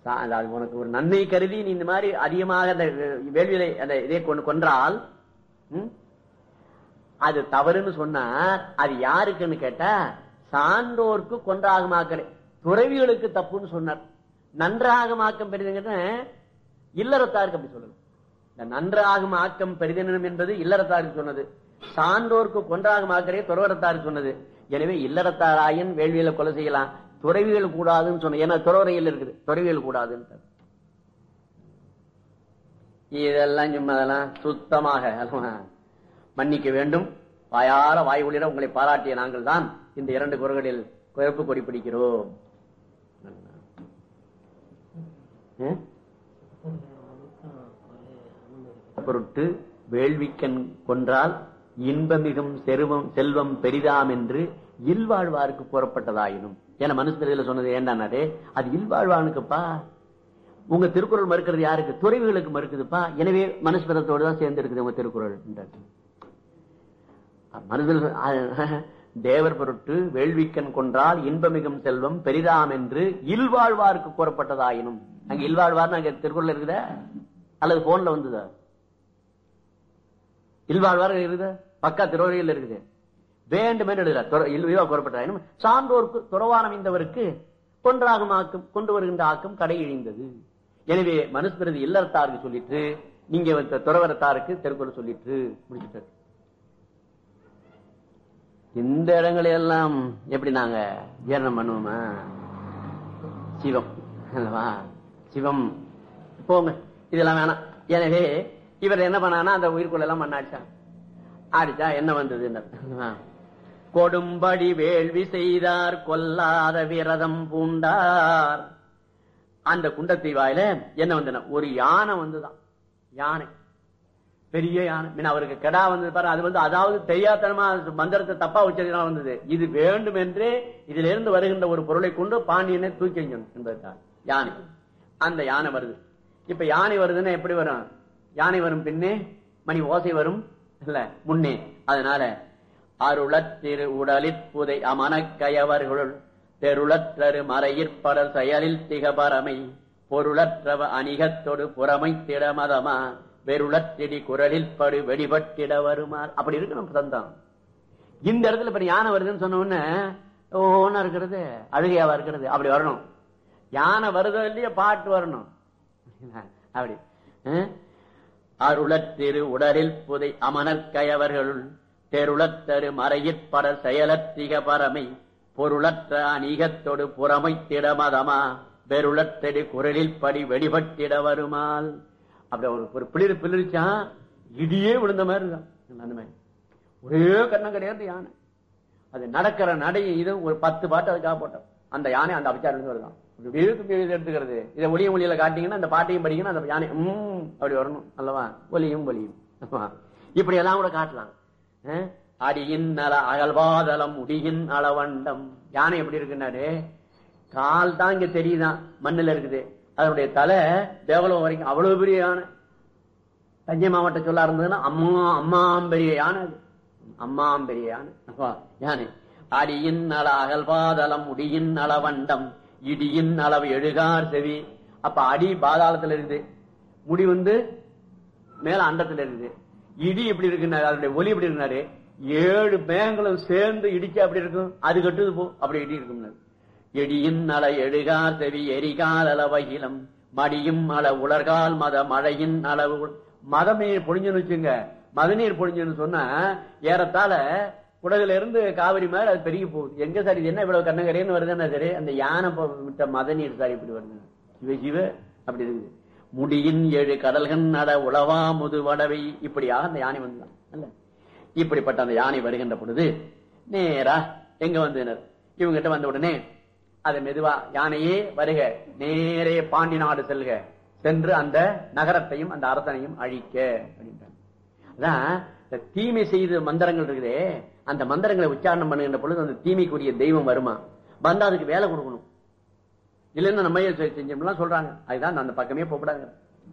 சா- அது உனக்கு ஒரு நன்மை கருதி நீ இந்த மாதிரி அதிகமாக அந்த வேள்வியை அந்த இதை கொண்டு கொன்றால் ம், அது தவறுன்னு சொன்னா அது யாருக்குன்னு கேட்டா சான்றோர்க்கு கொன்றாகமாக்கலை துறவிகளுக்கு தப்புன்னு சொன்னார் நன்றாகமாக்கம் பெரிதுங்கிறது இல்லறத்தாருக்கு அப்படி சொல்லணும் இந்த நன்றாகும் ஆக்கம் பெரிதெனும் என்பது இல்லறத்தாருக்கு சொன்னது சான்றோர்க்கு கொன்றாகமாக்கரே துறவரத்தாருக்கு சொன்னது எனவே இல்லறத்தாராயின் வேள்வியில கொலை செய்யலாம் துறவிகள் கூடாதுன்னு சொன்ன ஏன்னா துறவரையில் இருக்குது துறவிகள் கூடாதுன்னு இதெல்லாம் சும்மா அதெல்லாம் சுத்தமாக அல்லவா? மன்னிக்க வேண்டும் வாயார வாய் ஒளிர உங்களை பாராட்டிய நாங்கள் தான் இந்த இரண்டு குரல்களில் குழப்பு கொடி பிடிக்கிறோம் ம்? பொருட்டு வேள்விக்கண் கொன்றால் இன்பமிகும் செருவம் செல்வம் பெரிதாம் என்று இல்வாழ்வாருக்கு கூறப்பட்டதாயினும் ஏன்னா மனுஸ்மிருதியில சொன்னது ஏண்டானாரு அது இல்வாழ்வானுக்குப்பா உங்க திருக்குறள் மறுக்கிறது யாருக்கு துறவிகளுக்கு மறுக்குதுப்பா எனவே மனுஸ்மிரத்தோடு தான் சேர்ந்து இருக்குது உங்க திருக்குறள் என்றார். மனதில் தேவர் பொருட்டு வேள்விக்கண் கொன்றால் இன்பமிகும் செல்வம் பெரிதாம் என்று இல்வாழ்வாருக்கு கூறப்பட்டதாயினும் அங்க இல்வாழ்வார்னு அங்க திருக்குறள் இருக்குதா அல்லது போன்ல வந்ததா இல்வாழ்வார் இருக்குதா பக்கா திருவரையில் இருக்குது வேண்டுமே எழுதுறார் இல்வா கூறப்பட்டதாயினும் சான்றோர்க்கு துறவானம் இந்தவருக்கு கொன்றாகும் ஆக்கம் கொண்டு வருகின்ற ஆக்கம் கடை இழிந்தது எனவே மனுஸ்மிருதி இல்லறத்தாருக்கு சொல்லிட்டு நீங்க வந்து துறவரத்தாருக்கு திருக்குறள் சொல்லிட்டு முடிச்சுட்டாரு இந்த இடங்களெல்லாம் எப்படி நாங்க ஜீரணம் பண்ணுவோமா சிவம் அல்லவா சிவம் போங்க இதெல்லாம் வேணாம் எனவே இவர் என்ன பண்ணானா அந்த உயிர்க்குள்ள எல்லாம் மண்ணாடிச்சா ஆடிச்சா என்ன வந்தது கொடும்படி வேள்வி செய்தார் கொல்லாத விரதம் பூண்டார் அந்த குண்டத்தை வாயில என்ன வந்தன ஒரு யானை வந்துதான் யானை பெரிய யானை மீன் அவருக்கு கெடா வந்தது பாரு அது வந்து அதாவது தெரியாதனமா மந்திரத்தை தப்பா உச்சரிதான் வந்தது இது வேண்டும் என்றே இதுல இருந்து வருகின்ற ஒரு பொருளை கொண்டு பாண்டியனை தூக்கி எறியணும் என்பதற்காக யானை அந்த யானை வருது இப்ப யானை வருதுன்னா எப்படி வரும் யானை வரும் பின்னே மணி ஓசை வரும் இல்ல முன்னே அதனால அருளத்திரு உடலிற் புதை அமனக்கயவர்களுள் தெருளற்றரு மறையிற்படர் செயலில் திகபரமை பொருளற்றவ அணிகத்தொடு புறமை திடமதமா வெருளத்திடி குரலில் படு வெடிபட்டிட வருமாறு அப்படி இருக்கணும் தந்தான் இந்த இடத்துல இப்ப யானை வருதுன்னு சொன்ன உடனே ஓனா இருக்கிறது அழுகையாவா இருக்கிறது அப்படி வரணும் யானை வருதோ இல்லையோ பாட்டு வரணும் அப்படி அஹ்? அருளத்திரு உடலில் புதை அமனற்கயவர்களுள் தெருளத்தரு மறையிற்படர் செயலத்திக பரமை பொருளற்ற அநீகத்தொடு புறமை திடமதமா வெருளத்தடி குரலில் படி வெடிபட்டிட வருமால் அப்படி ஒரு ஒரு பிளிர் பிளிரிச்சா இடியே விழுந்த மாதிரி இருக்கான் அந்த மாதிரி ஒரே கண்ணம் கிடையாது யானை அது நடக்கிற நடை இது ஒரு பத்து பாட்டு அதுக்காக போட்டோம் அந்த யானை அந்த அபிச்சாரம் வருதான் இப்படி இழுத்து இழுத்து எடுத்துக்கிறது இதை ஒளியும் ஒளியில காட்டிங்கன்னா அந்த பாட்டையும் படிக்கணும் அந்த யானை உம் அப்படி வரணும் அல்லவா ஒலியும் ஒலியும் ஆமா. இப்படி எல்லாம் கூட காட்டலாம் அஹ்? அடியின் நல அகல்வாதலம் முடியின் அளவண்டம் யானை எப்படி இருக்குன்னாரு கால் தான் இங்க தெரியுதான் மண்ணுல இருக்குது அதனுடைய தலை தேவலம் வரைக்கும் அவ்வளவு பெரிய யானை தஞ்சை மாவட்ட சொல்ல இருந்ததுன்னா அம்மா அம்மாம்பெரிய யானை அது அம்மாம்பெரிய யானை அப்பா, யானை அடியின் நல அகல்பாதலம் முடியின் அளவண்டம் இடியின் அளவு எழுகார் செவி அப்ப அடி பாதாளத்துல இருந்து முடி வந்து மேல அண்டத்துல இருந்து இடி எப்படி இருக்குன்னாரு அதனுடைய ஒலி எப்படி இருக்குனாரு ஏழு மேகங்களும் சேர்ந்து இடிச்சா அப்படி இருக்கும் அது கட்டுது போ அப்படி இடி இருக்கும் எடியின் அல எழுகார் செவி எரிகால் அளவகிலம் மடியும் அள உலர்கால் மத மழையின் அளவு உள்- மதநீர் பொழிஞ்சுன்னு வச்சுங்க மதநீர் பொழிஞ்சுன்னு சொன்னா ஏறத்தாழ குடகுல இருந்து காவிரி மேல அது பெருகி போகுது எங்க சார் இது என்ன இவ்வளவு கண்ணகரேன்னு வருதுன்னா சரி அந்த யானை போ- விட்ட மதநீர் சார் இப்படி வருது சிவ சிவ அப்படி இருக்குது முடியின் ஏழு கடல்கள் நட உளவா முது வடவை இப்படியாக அந்த யானை வந்துதான் அல்ல இப்படிப்பட்ட அந்த யானை வருகின்ற பொழுது நேரா எங்க வந்தனர் இவங்கிட்ட வந்த உடனே அது மெதுவா யானையே வருக நேரே பாண்டி நாடு செல்க சென்று அந்த நகரத்தையும் அந்த அரசனையும் அழிக்க அப்படின்றாங்க அதான் இந்த தீமை செய்த மந்திரங்கள் இருக்குதே அந்த மந்திரங்களை உச்சாரணம் பண்ணுகின்ற பொழுது அந்த தீமைக்குரிய தெய்வம் வருமா வந்தா அதுக்கு வேலை கொடுக்கணும் இல்லைன்னா நம்ம செ- செஞ்சோம்லாம் சொல்றாங்க அதுதான் அந்த பக்கமே போகக்கூடாது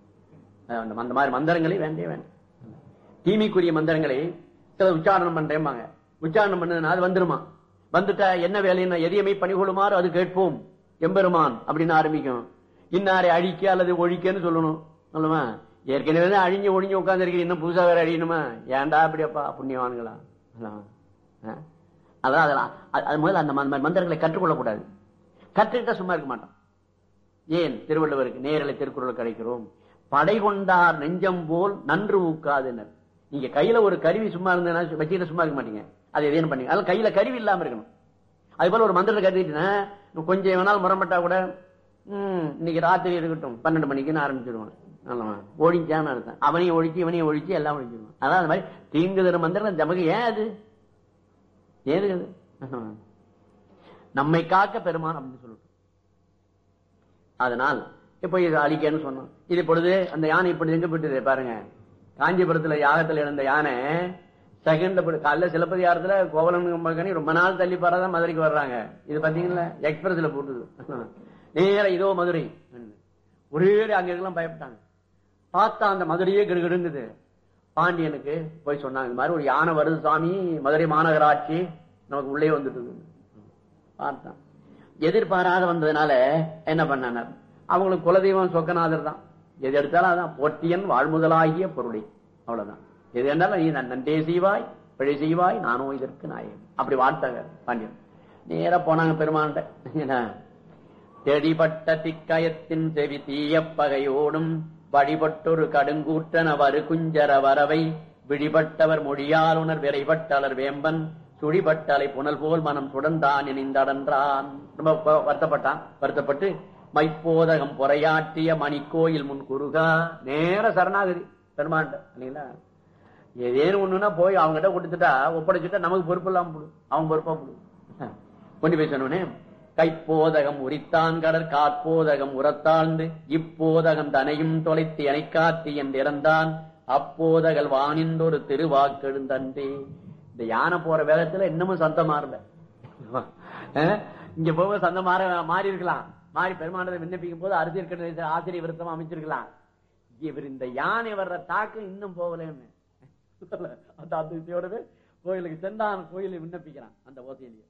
அஹ் அந்த அந்த மாதிரி மந்திரங்களே வேண்டே வேண்டாம் தீமைக்குரிய மந்திரங்களை சில உச்சாரணம் பண்றேம்பாங்க உச்சாரணம் பண்ணதுன்னா அது வந்துருமா வந்துட்டா என்ன வேலைன்னா எதையுமே பணிகொள்ளுமாறு அது கேட்போம் எம்பெருமான் அப்படின்னு ஆரம்பிக்கும் இன்னாரை அழிக்க அல்லது ஒழிக்கன்னு சொல்லணும் சொல்லுமா ஏற்கனவே தான் அழிஞ்சு ஒழிஞ்சு உட்கார்ந்து இன்னும் புதுசா வேற அழியணுமா ஏன்டா அப்படியாப்பா புண்ணியவான்களா அல்லவா? ஆ? அதான் அதெல்லாம் அது- அது முதல்ல அந்த மந்த- மந்திரங்களை கற்றுக்கொள்ளக்கூடாது கற்றுக்கிட்டா சும்மா இருக்க மாட்டோம் ஏன் திருவள்ளுவருக்கு நேரலை திருக்குறள் கிடைக்கிறோம் படை கொண்டார் நெஞ்சம் போல் நன்று ஊக்காதுனர் நீங்க கையில ஒரு கருவி சும்மா இருந்ததுன்னா வச்சுக்கிட்டு சும்மா இருக்க மாட்டீங்க அது எதையும் பண்ணீங்க அது கையில கருவி இல்லாம இருக்கணும் அது போல ஒரு மந்திரத்தை கருதிட்டுனா கொஞ்சம் வேணாலும் முரம்பட்டா கூட ம் இன்னைக்கு ராத்திரி இருக்கட்டும் பன்னெண்டு மணிக்குன்னு ஆரம்பிச்சிருவான் ஆமா ஒழிஞ்சான்னு அர்த்தம் அவனையும் ஒழிச்சு இவனையும் ஒழிச்சு எல்லாம் ஒழிச்சிருவான் அதான் அந்த மாதிரி தீங்கு தரும் மந்திரம் நமக்கு ஏன் அது ஏது அது நம்மை காக்க பெருமான் அப்படின்னு சொல்லிட்டு அதனால் இப்ப இது அழிக்கன்னு சொன்னோம் இது பொழுது அந்த யானை இப்படி எங்க போயிட்டு பாருங்க காஞ்சிபுரத்துல யாகத்துல இருந்த யானை செகண்ட்ல போய் காலைல சிலப்பதிகாரத்துல கோவலன் ரொம்ப நாள் தள்ளி பாராதான் மதுரைக்கு வர்றாங்க இது பாத்தீங்களா எக்ஸ்பிரஸ்ல போட்டுது நேர இதோ மதுரை ஒரே அங்க இருக்கலாம் பயப்பட்டாங்க பார்த்தா அந்த மதுரையே கிடுகிடுங்குது பாண்டியனுக்கு போய் சொன்னாங்க இந்த மாதிரி ஒரு யானை வருது சாமி மதுரை மாநகராட்சி நமக்கு உள்ளே வந்துட்டு பார்த்தான் எதிர்பாராத வந்ததுனால என்ன பண்ணார் அவங்களுக்கு குலதெய்வம் சொக்கநாதர் தான் எது எடுத்தாலும் அதான் போட்டியன் வாழ்முதலாகிய பொருளை அவ்வளவுதான் எது என்றாலும் நீ நான் நன்றே செய்வாய் பிழை செய்வாய் நானோ இதற்கு நாயகன் அப்படி வார்த்தாங்க பாண்டியன் நேரா போனாங்க பெருமான்ட்ட என்ன தெடிபட்ட திக்கயத்தின் செவி தீய பகையோடும் வழிபட்டொரு கடுங்கூற்றன வரு குஞ்சர வரவை விழிபட்டவர் மொழியாளுனர் விரைபட்டலர் வேம்பன் சுழிபட்டலை புனல் போல் மனம் சுடந்தான் இணைந்தடன்றான் ரொம்ப ப- வருத்தப்பட்டான் வருத்தப்பட்டு மைப்போதகம் பொறையாற்றிய மணிக்கோயில் முன் குருகா நேர சரணாகதி பெருமாண்ட இல்லைங்களா ஏதேனும் ஒண்ணுன்னா போய் அவங்ககிட்ட கொடுத்துட்டா ஒப்படைச்சுட்டா நமக்கு பொறுப்பு இல்லாம போடும் அவன் பொறுப்பா போடும் கொண்டு போய் சொன்னோடனே கைப்போதகம் உரித்தான் கடற் காற்போதகம் உரத்தாழ்ந்து இப்போதகம் தனையும் தொலைத்து எனை காத்து என்றிறந்தான் அப்போதகல் வானின்றொரு திருவாக்கெழுந்தன்றே இந்த யானை போற வேகத்துல இன்னமும் சந்தம் மாறல அஹ், இங்க போக சந்தம் மாற மாறி இருக்கலாம் மாறி பெருமானதை விண்ணப்பிக்கும் போது அரசியல் கட்டளை ஆசிரியர் விருத்தம் அமைச்சிருக்கலாம் இவர் இந்த யானை வர்ற தாக்கம் இன்னும் போகலன்னு அந்த அதிசயோடவே கோயிலுக்கு சென்றான் கோயிலை விண்ணப்பிக்கிறான் அந்த ஓசையிலேயே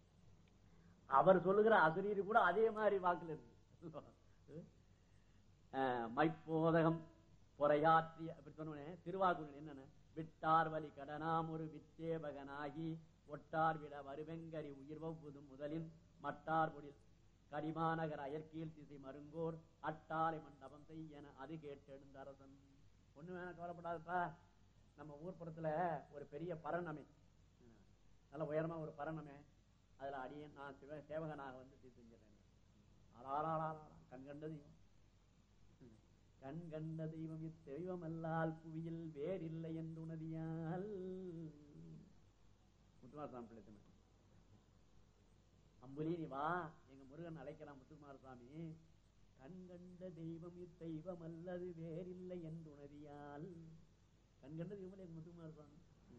அவர் சொல்லுகிற அசிரியர் கூட அதே மாதிரி வாக்குல இருக்கு அஹ், மைப்போதகம் பொறையாற்றிய அப்படி சொன்னோடனே திருவாக்குறள் என்னென்ன விட்டார் வழி கடனாம் ஒரு வித்தேபகனாகி ஒட்டார் விட வருவெங்கரி உயிர்வப்புதும் முதலின் மட்டார் பொடில் கரிமாநகர் அயற்கீழ் திசை மருங்கோர் அட்டாலை மண்டபம் செய்யன அது கேட்டெழுந்த அரசன் ஒண்ணு வேணா கவலைப்படாதப்பா நம்ம ஊர் புறத்துல ஒரு பெரிய பரணமை நல்ல உயரமா ஒரு பரணமே அதுல அடியேன் நான் சிவ சேவகனாக வந்து தீ செஞ்சிடறேன் ஆளாளாளாளா கண் கண்ட தெய்வம் கண் கண்ட தெய்வம் இத்தெய்வம் அல்லால் புவியில் வேறில்லை என்று உணதியால் முத்துமாரசாமி பிள்ளை சொன்னார். அம்புலி நீ வா எங்க முருகன் அழைக்கிறான் முத்துக்குமார சாமி கண் கண்ட தெய்வம் இத்தெய்வம் அல்லது வேறில்லை என்று உணதியால் கண் கண்ட தெய்வம் எங்க முத்துக்குமார சாமி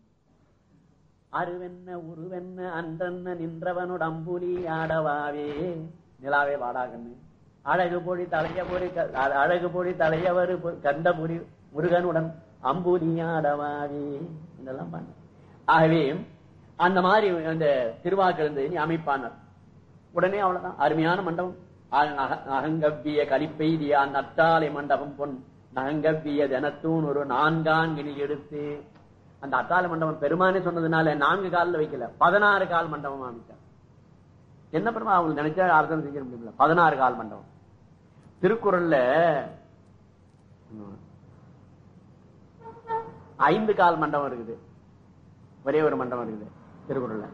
அருவென்ன உருவென்ன அன்றன்ன நின்றவனோட அம்புலி ஆடவாவே நிலாவே வாடாகன்னு அழகு பொழி தலைய பொறி க- அ- அழகு பொழி தலையவரு பொ- கண்டபுரி முருகனுடன் அம்புலி ஆடவாவே இதெல்லாம் பண்ண ஆகவே அந்த மாதிரி அந்த திருவாக்கிழந்து நீ அமைப்பானர் உடனே அவ்வளவுதான் அருமையான மண்டபம் அ- அக- அகங்கவ்விய கலிப்பெய்தியா நட்டாலை மண்டபம் பொன் நகங்கவ்விய தினத்தூன் ஒரு நான்காங்கினில் எடுத்து அந்த அத்தாள மண்டபம் பெருமானே சொன்னதுனால நான்கு காலில் வைக்கல பதினாறு கால் மண்டபம் அமைச்சார் என்ன பெருமா அவங்க நினைச்சா அர்த்தம் செஞ்சிட முடியல பதினாறு கால் மண்டபம் திருக்குறள்ல ம், ஐந்து கால் மண்டபம் இருக்குது ஒரே ஒரு மண்டபம் இருக்குது திருக்குறள்ல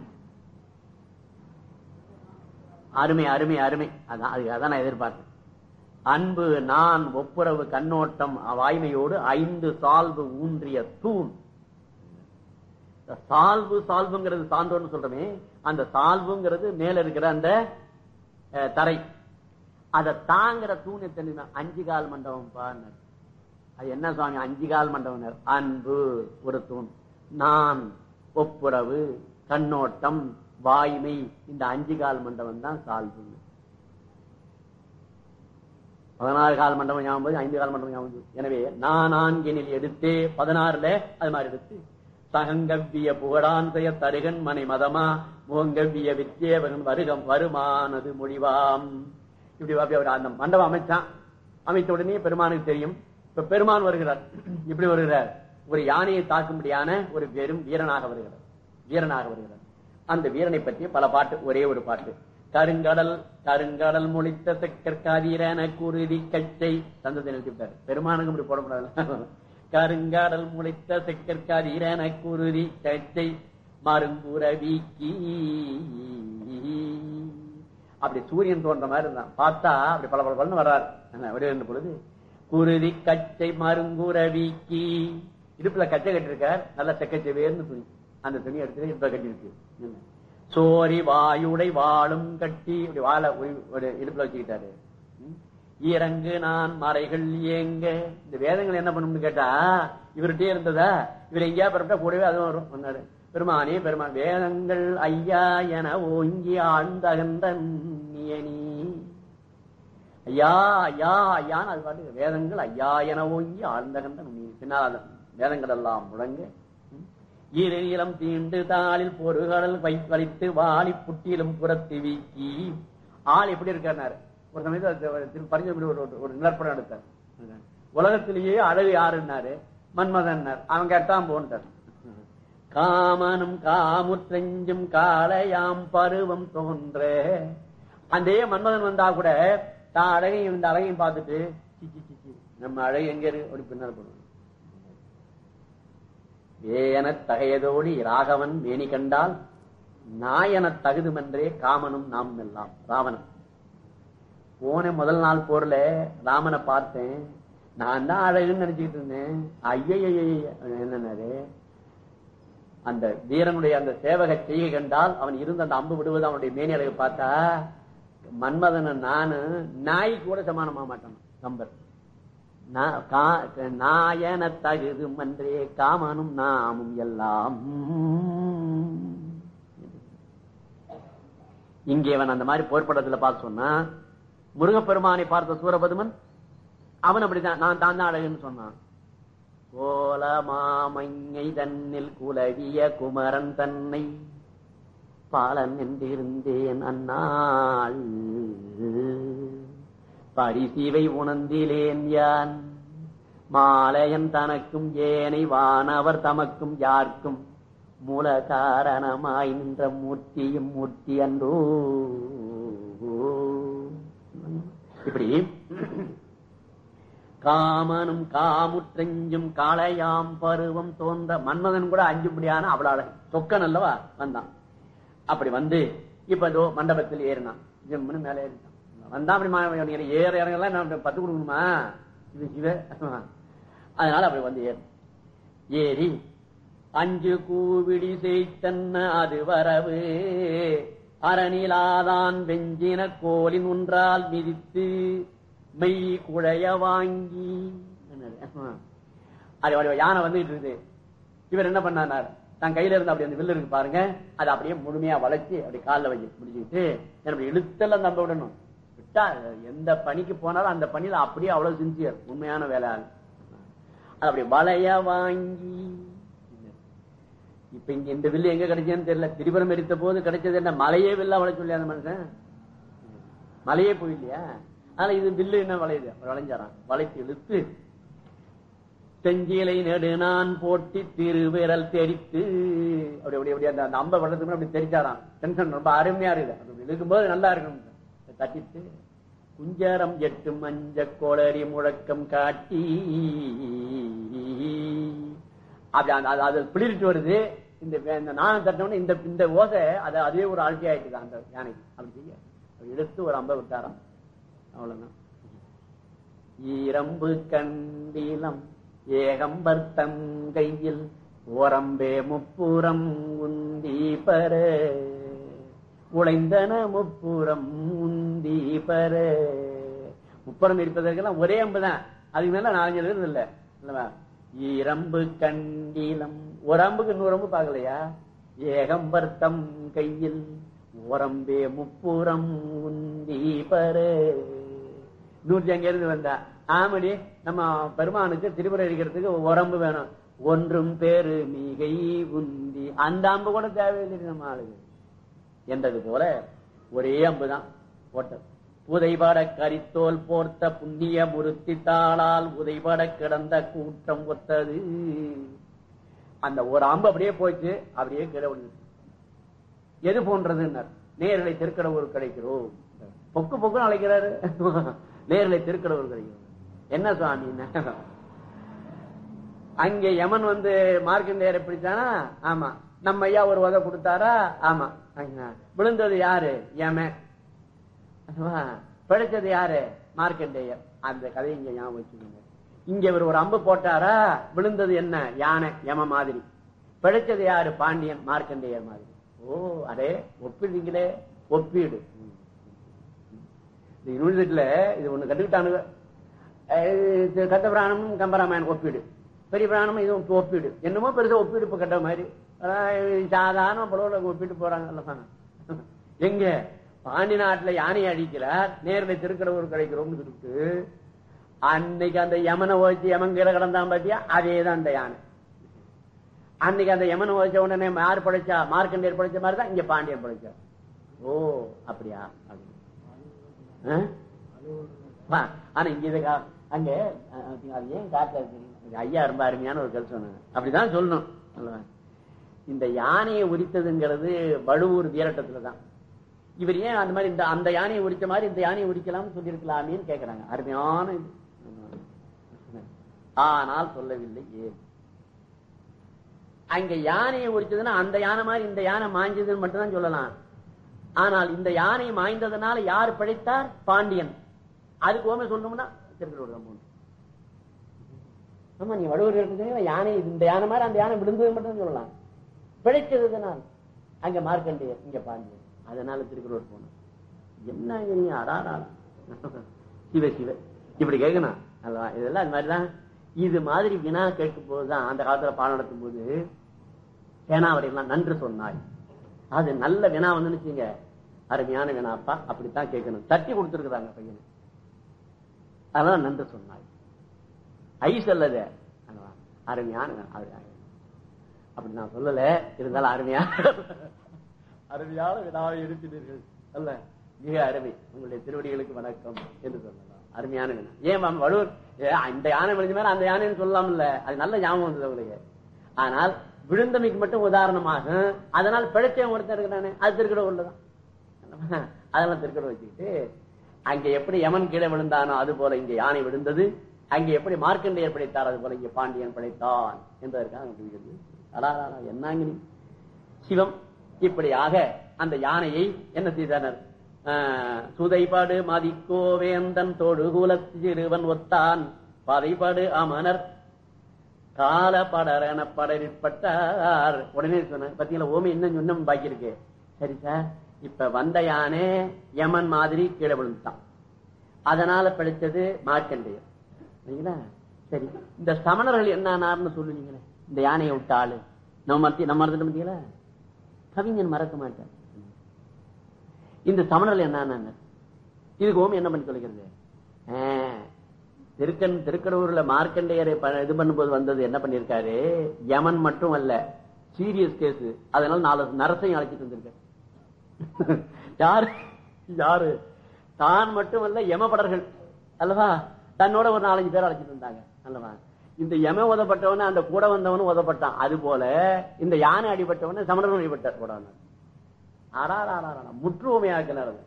அருமை அருமை அருமை அதான் அது அதான் நான் எதிர்பார்த்தேன் அன்பு நான் ஒப்புரவு கண்ணோட்டம் வாய்மையோடு ஐந்து சால்பு ஊன்றிய தூண் இந்த சால்பு சால்புங்கிறது சான்றோன்னு சொல்றோமே அந்த சால்புங்கிறது மேல இருக்கிற அந்த அஹ், தரை அதை தாங்குற தூண் எத்தனை அஞ்சு கால் மண்டபம் பாருங்க அது என்ன சுவாமி அஞ்சு கால் மண்டபம் அன்பு ஒரு தூண் நான் ஒப்புரவு கண்ணோட்டம் வாய்மை இந்த அஞ்சு கால் மண்டபம் தான் சால்பு பதினாறு கால் மண்டபம் ஞாபகம் போது ஐந்து கால் மண்டபம் ஞாபகம் வருது. எனவே நான் ஆண்கினில் எடுத்து பதினாறுல அது மாதிரி எடுத்து சகங்கவ்விய புகழான் செய்ய தருகன் மனை மதமா முகங்கவ்விய வித்தேவகன் வருகம் வருமானது மொழிவாம் இப்படி அப்படி அவர் அந்த மண்டபம் அமைச்சான் அமைத்த உடனே பெருமானுக்கு தெரியும் இப்ப பெருமான் வருகிறார் இப்படி வருகிறார் ஒரு யானையை தாக்கும்படியான ஒரு பெரும் வீரனாக வருகிறார் வீரனாக வருகிறார் அந்த வீரனை பற்றி பல பாட்டு ஒரே ஒரு பாட்டு கருங்கடல் கருங்கடல் மொழித்த செக்கற்காதீரன குருதி கச்சை சந்தத்தை நிறுத்திவிட்டார் பெருமானுக்கு இப்படி போடக்கூடாது கருங்கடல் முளைத்த செக்கற்காதீரன குருதி கச்சை மருங்குற வீக்கி அப்படி சூரியன் தோன்ற மாதிரி இருந்தான் பார்த்தா அப்படி பல பல பலன்னு வர்றாரு விடுகின்ற பொழுது குருதி கச்சை மருங்குற வீக்கி இடுப்புல கச்சை கட்டிருக்கார் நல்ல செக்கச்செவேர்னு துணி அந்த துணி எடுத்து இடுப்புல கட்டிருக்கு சோரி வாயுடை வாழும் கட்டி இப்படி வாழை ஒரு இடுப்புல வச்சுக்கிட்டாரு ம். இறங்கு நான் மறைகள் ஏங்க இந்த வேதங்கள் என்ன பண்ணும்னு கேட்டா இவர்கிட்டயே இருந்ததா இவர் எங்கேயா பிறப்பா கூடவே அதுவும் வரும் சொன்னாரு பெருமானே பெருமான் வேதங்கள் ஐயா என ஓங்கி ஆழ்ந்தகன்ற நீ ஐயா ஐயா ஐயான்னு அது பாட்டு வேதங்கள் ஐயா என ஓங்கி ஆழ்ந்தகன்ற நீ பின்னால் அது வேதங்கள் எல்லாம் முழங்க ம். இரு இளம் தீண்டு தாளில் பொறுகடல் வை வலித்து வாளி புட்டியிலும் புறத்து வீக்கி ஆள் எப்படி இருக்காரு ஒரு சமயத்தில் பரிஞ்சு ஒரு ஒரு நிலப்படம் எடுத்தார் உலகத்திலேயே அழகு யாருன்னாரு மன்மதன்னார் அவன் கேட்டான் போன்றார் காமனும் காமுற்றெஞ்சும் காளையாம் பருவம் தோன்ற அந்த மன்மதன் வந்தா கூட தான் அழகையும் இந்த அழகையும் பார்த்துட்டு சி, சி, சி, சி, நம்ம அழகு எங்க இருக்கு அப்படி பின்னால் போடுவோம் வேயனத் தகையதோடு ராகவன் மேனி கண்டால் நாயனத் தகுதுமென்றே காமனும் நாம் எல்லாம் ராவணன் போன முதல் நாள் போர்ல ராமனை பார்த்தேன் நான் தான் அழகுன்னு நினைச்சுக்கிட்டு இருந்தேன் ஐயைய என்னன்னாரு அந்த வீரனுடைய அந்த சேவக செய்கை கண்டால் அவன் இருந்த அந்த அம்பு விடுவது அவனுடைய மேனி அழகு பார்த்தா மன்மதன நானு நாய் கூட சமானமாக மாட்டான் கம்பர் நா- கா- நாயன தகுது மன்றே காமனும் நாமும் எல்லாம் இங்கே அவன் அந்த மாதிரி போர்ப்படத்துல பார்த்து சொன்னா முருகப்பெருமானை பார்த்த சூரபதுமன் அவன் அப்படிதான் நான் தான் தான் அழகுன்னு சொன்னான் கோல மாமங்கை தன்னில் குலவிய குமரன் தன்னை பாலன் என்றிருந்தேன் அந்நாள் பரிசிவை உணர்ந்திலேன் யான் மாலையன் தனக்கும் ஏனை வானவர் தமக்கும் யார்க்கும் மூல காரணமாய் நின்ற மூர்த்தியும் மூர்த்தி அன்றோ இப்படி காமனும் காமுற்றெஞ்சும் காளையாம் பருவம் தோன்ற மன்மதன் கூட அஞ்சுபடியான அவளால சொக்கன் அல்லவா வந்தான் அப்படி வந்து இப்ப இதோ மண்டபத்தில் ஏறினான் ஜிம்னு மேல ஏறிட்டான் வந்தா அப்படி மா- நீங்க ஏற இறங்கலாம் நான் பத்து கொடுக்கணுமா இது சிவ அதனால அப்படி வந்து ஏறு ஏறி அஞ்சு கூவிடி செய்தன்ன அது வரவு அரணிலாதான் வெஞ்சின கோலின் ஒன்றால் மிதித்து மெய் குழைய வாங்கி அது அப்படி யானை வந்துட்டு இருக்குது இவர் என்ன பண்ணார் தன் கையில இருந்து அப்படி அந்த வில்லு இருக்கு பாருங்க அதை அப்படியே முழுமையா வளைச்சு அப்படி காலில் வச்சு முடிச்சுக்கிட்டு அப்படி இழுத்தெல்லாம் நம்ப விடணும் விட்டா எந்த பணிக்கு போனாலும் அந்த பணியில அப்படியே அவ்வளவு சின்சியர் உண்மையான வேலை ஆள் அது அப்படி வளைய வாங்கி இப்ப இங்க இந்த வில்லு எங்க கிடைச்சதுன்னு தெரியல திரிபுரம் எரித்த போது கிடைச்சது என்ன மலையே வில்லா வளைச்சு சொல்லி அந்த மனுஷன் மலையே போயில்லையா ஆனா இது வில்லு என்ன வளையுது அவர் வளைஞ்சாரான் வளைத்து இழுத்து செஞ்சிலை நெடு நான் போட்டி திருவிரல் தெரித்து அப்படி அப்படி அப்படி அந்த அந்த அம்ப வளர்த்துக்கு அப்படி தெரிச்சாராம் டென்ஷன் ரொம்ப அருமையா இருக்குது அப்படி இழுக்கும்போது நல்லா இருக்கும் தட்டிட்டு குஞ்சரம் எட்டு மஞ்ச கோளரி முழக்கம் காட்டி அப்படி அந்த- அது- அது பிளிரிட்டு வருது இந்த வே- இந்த நாணம் தட்டினோட இந்த இந்த ஓசை அது அதுவே ஒரு ஆழ்ச்சி ஆயிடுது அந்த யானைக்கு அப்படி செய்ய அப்படி எடுத்து ஒரு அம்ப விட்டாராம் அவ்வளவுதான் ஈரம்பு கண்டிலம் ஏகம்பர்த்தம் கையில் ஓரம்பே முப்புறம் உந்தி பர உழைந்தன முப்புறம் உந்தி பர முப்புறம் இருப்பதற்கெல்லாம் ஒரே அம்பு தான் அதுக்கு மேல நாலஞ்சு எழுது இல்ல இல்லவா ஈரம்பு கண்டிலம் ஒரு அம்புக்கு இன்னொரு அம்பு பார்க்கலையா ஏகம்பர்த்தம் கையில் ஓரம்பே முப்புறம் உந்தி பர நூற்றி அங்க இருந்து வந்தா ஆமடி நம்ம பெருமானுக்கு திருமுறை அடிக்கிறதுக்கு உடம்பு வேணும் ஒன்றும் பேரு மிகை உந்தி அந்த அம்பு கூட தேவையில்லை நம்ம ஆளுங்க என்றது போல ஒரே அம்பு தான் ஓட்டது புதைபட கரித்தோல் போர்த்த புண்ணிய முருத்தி தாளால் உதைபட கிடந்த கூட்டம் ஒத்தது அந்த ஒரு அம்பு அப்படியே போச்சு அப்படியே கீழே விழுந்துச்சு எது போன்றதுன்னார் நேரலை திருக்கடவுர் கிடைக்கிறோம் பொக்கு பொக்குன்னு அழைக்கிறாரு நேரலை திருக்கடவுர் கிடைக்கிறோம் என்ன சுவாமி அங்கே யமன் வந்து மார்க்கண்டேயரை பிடிச்சானா ஆமா நம்ம ஐயா ஒரு உதை கொடுத்தாரா ஆமா அங்க விழுந்தது யாரு யம அதுவா பிழைச்சது யாரு மார்க்கண்டேயர் அந்த கதையை இங்க ஞாபகம் வச்சுக்கோங்க இங்க இவர் ஒரு அம்பு போட்டாரா விழுந்தது என்ன யானை யம மாதிரி பிழைச்சது யாரு பாண்டியன் மார்க்கண்டேயர் மாதிரி ஓ அடே ஒப்பிடுறீங்களே ஒப்பீடு இந்த யூனிவர்சிட்டியில இது ஒண்ணு கண்டுக்கிட்டானுங்க அஹ் இது கட்ட பிராணமும் கம்பராமாயணம் ஒப்பீடு பெரிய பிராணமும் இதுவும் ஒப்பீடு என்னமோ பெருசா ஒப்பீடு இப்ப கட்ட மாதிரி அதான் சாதாரண புலவுல ஒப்பிட்டு போறாங்க அல்லவா எங்க பாண்டி நாட்டுல யானை அடிக்கிறார் நேரில் திருக்கடவுர் கிடைக்கிறோம்னு சொல்லிட்டு அன்னைக்கு அந்த யமனை ஓய்ச்சி யமன் கீழே கிடந்தான் பாத்தியா அதேதான் அந்த யானை அன்னைக்கு அந்த யமனை ஓய்ச்ச உடனே யார் படைச்சா மார்க்கண்டேயர் படைச்ச மாதிரி தான் இங்க பாண்டியன் படைச்சா ஓ அப்படியா அப்படி ஆ? வா, ஆனா இங்க இது கா- அங்க அஹ், அது ஏன் காட்டுல இருக்கு ஐயா ரொம்ப அருமையான ஒரு கருத்து சொன்னாங்க அப்படிதான் சொல்லணும் அல்லவா? இந்த யானையை உரித்ததுங்கிறது வழுவூர் வீரட்டத்துல தான் இவர் ஏன் அந்த மாதிரி இந்த அந்த யானையை உரிச்ச மாதிரி இந்த யானையை உரிக்கலாம்னு சொல்லியிருக்கலாமேன்னு கேக்குறாங்க அருமையான இது ஆனால் சொல்லவில்லை ஏன் அங்க யானையை உரிச்சதுன்னா அந்த யானை மாதிரி இந்த யானை மாஞ்சதுன்னு மட்டும்தான் சொல்லலாம் ஆனால் இந்த யானை மாய்ந்ததுனால யார் படைத்தார் பாண்டியன் அதுக்கு ஓமை சொல்லணும்னா திருக்கடவுர் தான் போகணும். ஆமா நீ வடுவர் இருக்கிறது யானை இந்த யானை மாதிரி அந்த யானை விழுந்தது மட்டும் சொல்லலாம் பிழைச்சதுனால் அங்க மார்க்கண்டேயர் இங்க பாண்டியன் அதனால திருக்குறள் போனோம் என்ன நீ அடாடா சிவ சிவ இப்படி கேட்கணும் அல்லவா இதெல்லாம் அது மாதிரிதான் இது மாதிரி வினா கேட்கும் போதுதான் அந்த காலத்துல பாடம் நடத்தும் போது சேனாவரையெல்லாம் நன்று சொன்னாய் அது நல்ல வினா வந்து வச்சுங்க அருமையான வினாப்பா அப்படித்தான் கேட்கணும் தட்டி கொடுத்துருக்குறாங்க பையனை அதான் நன்று சொன்னாய் ஐஸ் அல்லது அல்லவா? அருமையான வினா. அருமையான வினா. அப்படி நான் சொல்லல இருந்தாலும் அருமையான அருமையான வினாவை இருக்கிறீர்கள் அல்ல மிக அருமை உங்களுடைய திருவடிகளுக்கு வணக்கம் என்று சொல்லலாம் அருமையான வினா ஏன் மாம் வலுவர் ஏ, இந்த யானை விழுந்த மேல அந்த யானைன்னு சொல்லலாம் இல்ல அது நல்ல ஞாபகம் வந்தது உங்களுக்கு ஆனால் விழுந்தமைக்கு மட்டும் உதாரணமாக அதனால் பிழைச்சவன் ஒருத்தன் இருக்கிறானே அது திருக்கட உள்ளதான் அதெல்லாம் திருக்கட வச்சுக்கிட்டு அங்க எப்படி யமன் கீழே விழுந்தானோ அது போல இங்க யானை விழுந்தது அங்க எப்படி மார்க்கண்டேயர் படைத்தார் அது போல இங்க பாண்டியன் படைத்தான் என்பதற்காக அங்க இருக்குது. அடாடா, என்னங்க நீ சிவம் இப்படியாக அந்த யானையை என்ன செய்தனர் ஆஹ், சுதைபாடு மதிக்கோவேந்தன் தொடுகுலத் சிறுவன் ஒத்தான் பதைபாடு அமனர் கால படரென படரிற்பட்டார் உடனே சொன்ன பாத்தீங்களா ஓமி இன்னும் இன்னும் பாக்கி இருக்கு சரி சார் இப்ப வந்த யானை யமன் மாதிரி கீழே விழுந்துட்டான் அதனால பிழைச்சது மார்க்கண்டேயர் சரிங்களா சரி இந்த சமணர்கள் என்ன சொல்லுவீங்களே இந்த யானையை விட்ட ஆளு நம்ம மத்தி நம்ம மறந்துட்டு பார்த்தீங்களா கவிஞன் மறக்க மாட்டார் இந்த சமணர்கள் என்ன இதுக்கு ஓம் என்ன பண்ணி சொல்லிக்கிறது ஆ, திருக்கன் திருக்கடவுர்ல மார்க்கண்டேயரை ப- இது பண்ணும்போது வந்தது என்ன பண்ணிருக்காரு யமன் மட்டும் அல்ல சீரியஸ் கேஸ் அதனால நாலு நரசையும் அழைச்சிட்டு வந்திருக்காரு யாரு யாரு தான் மட்டும் அல்ல யமபடர்கள் அல்லவா தன்னோட ஒரு நாலஞ்சு பேர் அழைச்சிட்டு வந்தாங்க அல்லவா இந்த யம உதப்பட்டவன அந்த கூட வந்தவனும் உதப்பட்டான் அது போல இந்த யானை அடிபட்டவன சமணரும் அடிபட்டார் கூட வந்தார். அடாடாடாடா, முற்றுமையாக்கினார் அது.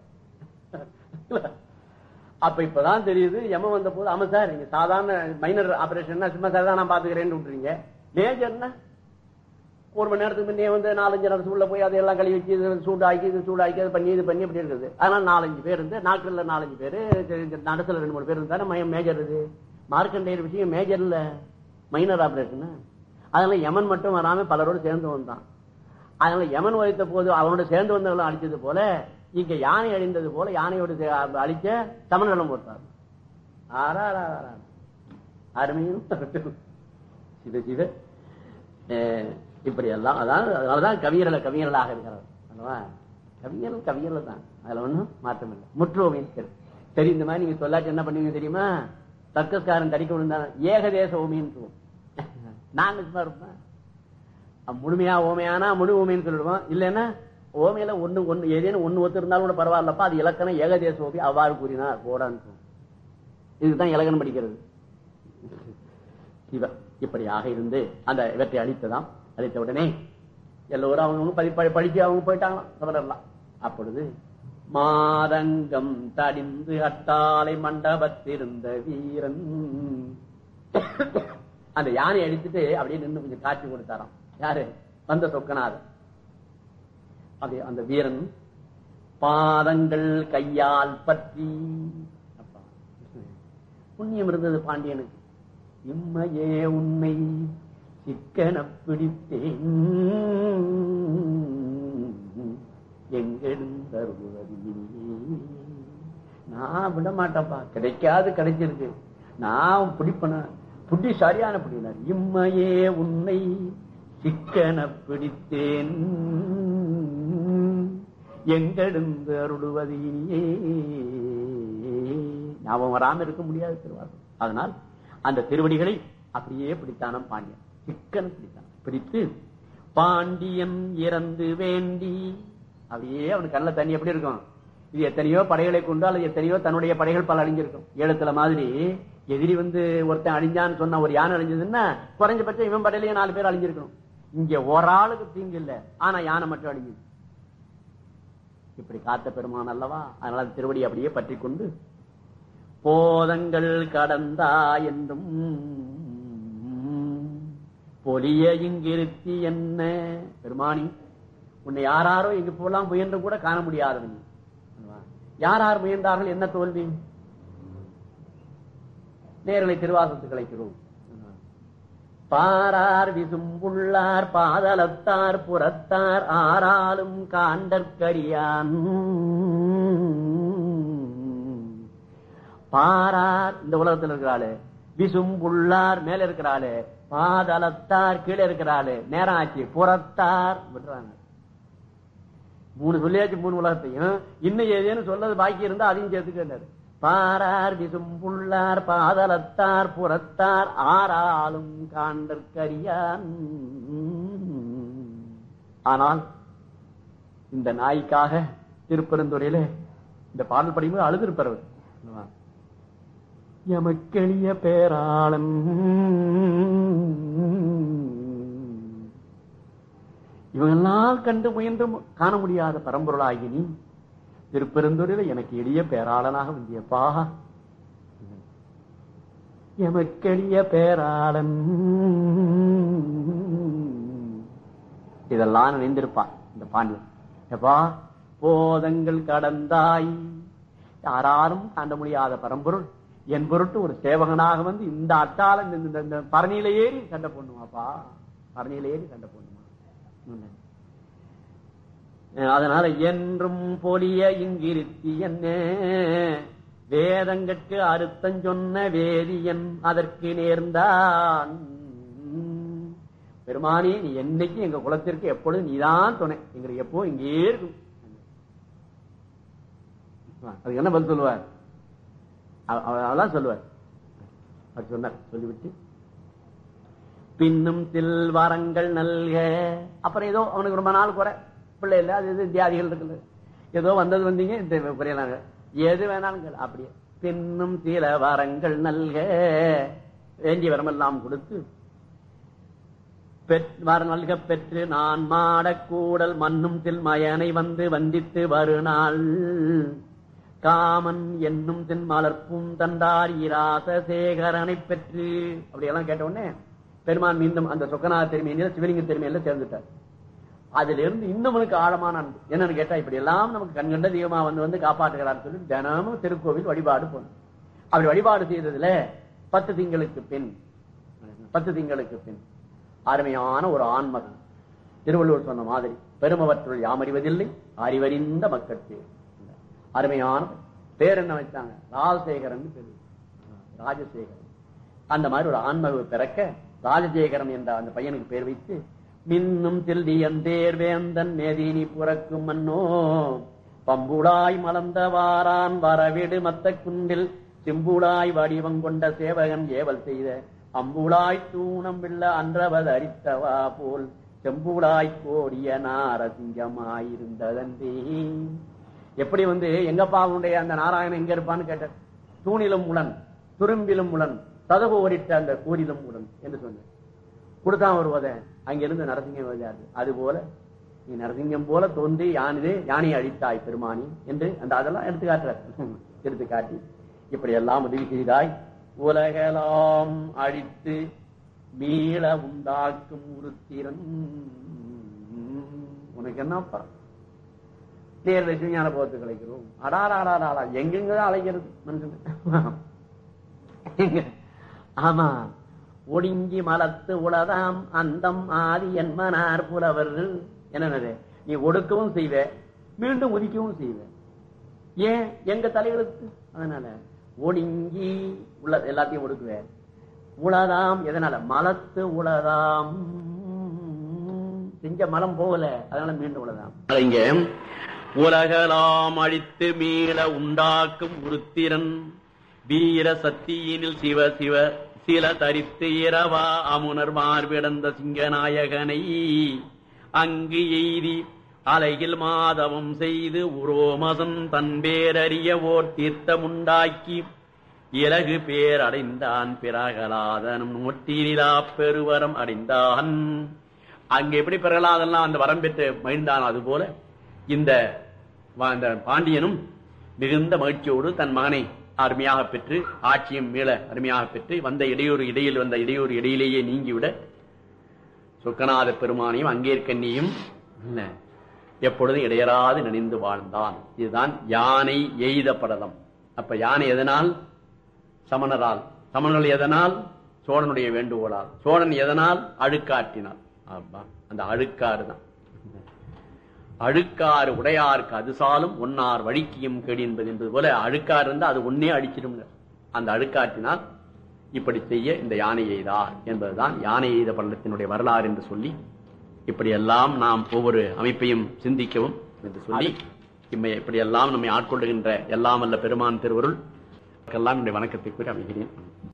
அப்ப இப்பதான் தெரியுது யம வந்த போது ஆமா சார் நீங்க சாதாரண மைனர் ஆபரேஷன் சும்மா சார் தான் நான் பாத்துக்கிறேன்னு விட்டுறீங்க மேஜர்னா ஒரு மணி நேரத்துக்கு முன்னே வந்து நாலஞ்சு நேரத்துக்கு உள்ள போய் அதையெல்லாம் கழுவி வச்சு இது சூடாக்கி இது சூடாக்கி அது பண்ணி இது பண்ணி அப்படி இருக்குது அதனால நாலஞ்சு பேர் இருந்து நாட்கள்ல நாலஞ்சு பேர் நடத்துல ரெண்டு மூணு பேர் இருந்தா மேஜர் இது மார்க்கண்டேயர் விஷயம் மேஜர் இல்ல மைனர் ஆபரேஷன் அதனால யமன் மட்டும் வராம பலரோடு சேர்ந்து வந்தான் அதனால யமன் வைத்த போது அவனோட சேர்ந்து வந்தவர்களும் அழிச்சது போல இங்க யானை அழிந்தது போல யானையோடு சே- அழிச்ச தமிழ்நலம் போட்டார் ஆறாரா அருமையும் சிவ சிவ அஹ் இப்படி எல்லாம் அதான் அதனாலதான் கவிஞர்கள் கவிஞர்களாக இருக்கிறார் அல்லவா கவிஞர்கள் கவிஞர்கள் தான் அதுல ஒண்ணும் மாற்றம் இல்லை முற்றுவோமின் சரி சரி இந்த மாதிரி நீங்க சொல்லாச்சு என்ன பண்ணுவீங்க தெரியுமா தர்க்கஸ்காரன் தடிக்க விழுந்தாங்க ஏகதேச ஓமின்னு சொல்லுவோம் நாங்க சும்மா இருப்போம் அஹ் முழுமையா ஓமையானா முழு ஓமைன்னு சொல்லிடுவோம் இல்லைன்னா ஓமையில ஒண்ணு ஒண்ணு ஏதேனும் ஒண்ணு ஒத்து இருந்தாலும் கூட பரவாயில்லப்பா அது இலக்கணம் ஏகதேச ஓபி அவ்வாறு கூறினார் போடான்னு இதுதான் இலக்கணம் படிக்கிறது இவர் இப்படியாக இருந்து அந்த இவற்றை அழித்ததாம் அழித்த உடனே எல்லோரும் அவங்க பதி ப- படிச்சு அவங்க போயிட்டாங்களாம் சவரர்லாம் அப்பொழுது மாதங்கம் தடிந்து அட்டாலை மண்டபத்திருந்த வீரன் அந்த யானை அடித்துட்டு அப்படியே நின்று கொஞ்சம் காட்சி கொடுத்தாராம் யாரு வந்த சொக்கநாதர் அது அந்த வீரன் பாதங்கள் கையால் பற்றி அப்பா, புண்ணியம் இருந்தது பாண்டியனுக்கு இம்மையே உன்னை சிக்கன பிடித்தேன் எங்கெடுந்தருவதி நான் விட மாட்டேன்ப்பா கிடைக்காது கிடைச்சிருக்கு நான் பிடிப்பன புட்டி சரியான பிடினார் இம்மையே உன்னை சிக்கன பிடித்தேன் எங்கெடுந்து அருளுவதியே ஞாபகம் வராம இருக்க முடியாது திருவாரூர் அதனால் அந்த திருவடிகளை அப்படியே பிடித்தானம் பாண்டியன் சிக்கன் பிடித்தான் பிடித்து பாண்டியன் இறந்து வேண்டி அப்படியே அவனுக்கு கண்ணில் தண்ணி எப்படி இருக்கும் இது எத்தனையோ படைகளை கொண்டு அல்லது எத்தனையோ தன்னுடைய படைகள் பல அழிஞ்சிருக்கும் ஏழுத்துல மாதிரி எதிரி வந்து ஒருத்தன் அழிஞ்சான்னு சொன்ன ஒரு யானை அழிஞ்சதுன்னா குறைஞ்சபட்சம் இவன் படையிலேயே நாலு பேர் அழிஞ்சிருக்கணும் இங்க ஒரு ஆளுக்கு தீங்கு இல்லை ஆனா யானை மட்டும் அழிஞ்சது இப்படி காத்த பெருமான் அல்லவா அதனால அந்த திருவடி அப்படியே பற்றி கொண்டு போதங்கள் கடந்தா என்றும் பொலிய இங்கிருத்தி என்ன பெருமானி உன்னை யாராரோ எங்க போலாம் முயன்று கூட காண முடியாதவன் நீ. அல்லவா? யார் யார் முயன்றார்கள் என்ன தோல்வி நேரலை திருவாசத்து கிடைக்கிறோம் பாரார் விசும்புள்ளார் பாதலத்தார் புறத்தார் ஆறாலும் காண்டற்கரியான் பாரார் இந்த உலகத்தில் இருக்கிறாளு விசும்புள்ளார் மேல இருக்கிறாளு பாதலத்தார் கீழே இருக்கிறாளு நேரம் ஆச்சு புறத்தார் விடுறாங்க மூணு சொல்லியாச்சு மூணு உலகத்தையும் இன்னும் ஏதேனும் சொல்லது பாக்கி இருந்தா அதையும் சேர்த்துக்கிறாரு பாரார் விசும்புள்ளார் பாதலத்தார் புறத்தார் ஆறாலும் காண்டற்கரியான் ஆனால் இந்த நாய்க்காக திருப்பெருந்துறையில இந்த பாடல் படிக்கும்போது அழுதிருப்பார் அவர். அல்லவா? எமக்கெளிய பேராளன் இவங்கெல்லாம் கண்டு முயன்று காண முடியாத பரம்பொருளாகி நீ திருப்பெருந்துறையில எனக்கு எளிய பேராளனாக வந்தியப்பா எமக்கெளிய பேராளன் இதெல்லாம் நினைந்திருப்பான் இந்த பாண்டியன் எப்பா போதங்கள் கடந்தாய் யாராரும் காண்ட முடியாத பரம்பொருள் என் பொருட்டு ஒரு சேவகனாக வந்து இந்த அட்டால இந்த- இந்த- இந்த பரணியில ஏறி சண்டை போடணுமாப்பா பரணியில ஏறி சண்டை போடணுமா உம். அதனால என்றும் பொலிய இங்கிருத்தி என்ன வேதங்கட்கு அறுத்தம் சொன்ன வேதியன் அதற்கு நேர்ந்தான் பெருமானி நீ என்னைக்கு எங்க குலத்திற்கு எப்பொழுதும் நீதான் துணை எங்களுக்கு எப்போ இங்கே இருக்கும் அதுக்கு என்ன பதில் சொல்லுவார் அவ- அவ- அதான் சொல்லுவார் அவர் சொன்னார் சொல்லிவிட்டு பின்னும் தில் வரங்கள் நல்க அப்புறம் ஏதோ அவனுக்கு ரொம்ப நாள் குறை பிள்ளை இல்லை அது இது வியாதிகள் இருக்குது ஏதோ வந்தது வந்தீங்க இந்த குறையலாங்க எது வேணாலும் கேளு. அப்படியே பின்னும் சில வரங்கள் நல்க வேண்டிய வரமெல்லாம் கொடுத்து பெற்- வர நல்க பெற்று நான் மாடக்கூடல் மண்ணும் தில்மயனை வந்து வந்தித்து வருநாள் காமன் என்னும் தென் மலர்ப்பும் தந்தார் இராச சேகரனை பெற்று அப்படியெல்லாம் கேட்ட உடனே பெருமான் மீண்டும் அந்த சொக்கநாத திருமையில சிவலிங்க திருமையில சேர்ந்துட்டார் அதுல இருந்து இன்னும் அவனுக்கு ஆழமான அன்பு என்னன்னு கேட்டா இப்படி எல்லாம் நமக்கு கண்கண்ட தெய்வமா வந்து வந்து காப்பாற்றுகிறான்னு சொல்லி தினமும் திருக்கோவில் வழிபாடு போனோம் அப்படி வழிபாடு செய்ததுல பத்து திங்களுக்கு பின் பத்து திங்களுக்கு பின் அருமையான ஒரு ஆண்மகன் திருவள்ளுவர் சொன்ன மாதிரி பெருமவற்றுள் யாமறிவதில்லை அறிவறிந்த மக்கள் பேர் அருமையான பேர் என்ன வச்சாங்க ராஜசேகரன் பேரு ராஜசேகரன் அந்த மாதிரி ஒரு ஆன்மக பிறக்க ராஜசேகரன் என்ற அந்த பையனுக்கு பேர் வைத்து மின்னும் தில்லியன் தேர்வேந்தன் மேதினி புறக்கும் மன்னோ பம்புடாய் மலர்ந்தவாரான் வரவிடு மத்த குண்டில் சிம்புடாய் வடிவம் கொண்ட சேவகன் ஏவல் செய்த அம்புடாய் தூணம் வில்ல அன்றவது அரித்தவா போல் செம்பூடாய் கோடிய நாரசிங்கமாயிருந்ததன்றே எப்படி வந்து எங்கப்பாவுடைய அந்த நாராயணன் எங்க இருப்பான்னு கேட்டார் தூணிலும் உளன் துரும்பிலும் உளன் ததவு ஓடிட்ட அந்த கூறிலும் உளன் என்று சொன்னார் கொடுத்தான் வருவத அங்கிருந்து நரசிங்கம் வருகிறாரு அது போல நீ நரசிங்கம் போல தோன்றி யானிதே யானை அழித்தாய் பெருமானி என்று அந்த அதெல்லாம் எடுத்து காட்டுறார் எடுத்து காட்டி இப்படி எல்லாம் உதவி செய்தாய் உலகெல்லாம் அழித்து மீள உண்டாக்கும் உருத்திரன் உனக்கு என்னப்பா நேர் விஞ்ஞான போகத்து கிடைக்கிறோம் அடாராடாடா எங்கெங்கதான் அழைக்கிறது மனுஷன் எங்க? ஆமா ஒடுங்கி மலத்து உளதாம் அந்தம் ஆதி என்மனார் புலவர் என்னது நீ ஒடுக்கவும் செய்வ மீண்டும் உதிக்கவும் செய்வ ஏன் எங்க தலைகளுக்கு அதனால ஒடுங்கி உள்ள எல்லாத்தையும் ஒடுக்குவ உளதாம் எதனால மலத்து உளதாம் செஞ்ச மலம் போகல அதனால மீண்டும் உளதாம் இங்க உலகலாம் அழித்து மீள உண்டாக்கும் உருத்திரன் வீர சத்தியினில் சிவ சிவ சில தரித்து இரவா அமுனர் மார்பிடந்த சிங்கநாயகனை அங்கு எய்தி அலையில் மாதவம் செய்து உரோமசன் தன் பேரறிய ஓர் தீர்த்தமுண்டாக்கி இலகு பேர் அடைந்தான் பிறகலாதனும் நோட்டினிலா பெருவரம் அடைந்தான் அங்க எப்படி பிறகலாதெல்லாம் அந்த வரம் பெற்று மகிழ்ந்தான் அது போல இந்த வா- இந்த பாண்டியனும் மிகுந்த மகிழ்ச்சியோடு தன் மகனை அருமையாக பெற்று ஆட்சியும் மீள அருமையாக பெற்று வந்த இடையூறு இடையில் வந்த இடையூறு இடையிலேயே நீங்கிவிட சொக்கநாத பெருமானையும் அங்கேற்கண்ணியும் என்ன, எப்பொழுதும் இடையராது நினைந்து வாழ்ந்தான் இதுதான் யானை எய்த படலம் அப்ப யானை எதனால் சமணரால் சமணர்கள் எதனால் சோழனுடைய வேண்டுகோளால் சோழன் எதனால் அழுக்காட்டினார் ஆமா, அந்த அழுக்காறு தான் அழுக்காறு உடையார்க்கு அதுசாலும் ஒன்னார் வழிக்கியும் கேடு என்பது என்பது போல அழுக்காறு இருந்தா அது ஒன்னே அடிச்சிடும் அந்த அழுக்காற்றினால் இப்படி செய்ய இந்த யானை எய்தார் என்பதுதான் யானை எய்த பள்ளத்தினுடைய வரலாறு என்று சொல்லி இப்படியெல்லாம் நாம் ஒவ்வொரு அமைப்பையும் சிந்திக்கவும் என்று சொல்லி இம்மை இப்படியெல்லாம் நம்மை ஆட்கொள்ளுகின்ற எல்லாம் அல்ல பெருமான் திருவருள் எல்லாம் என்னுடைய வணக்கத்தை கூறி அமைகிறேன்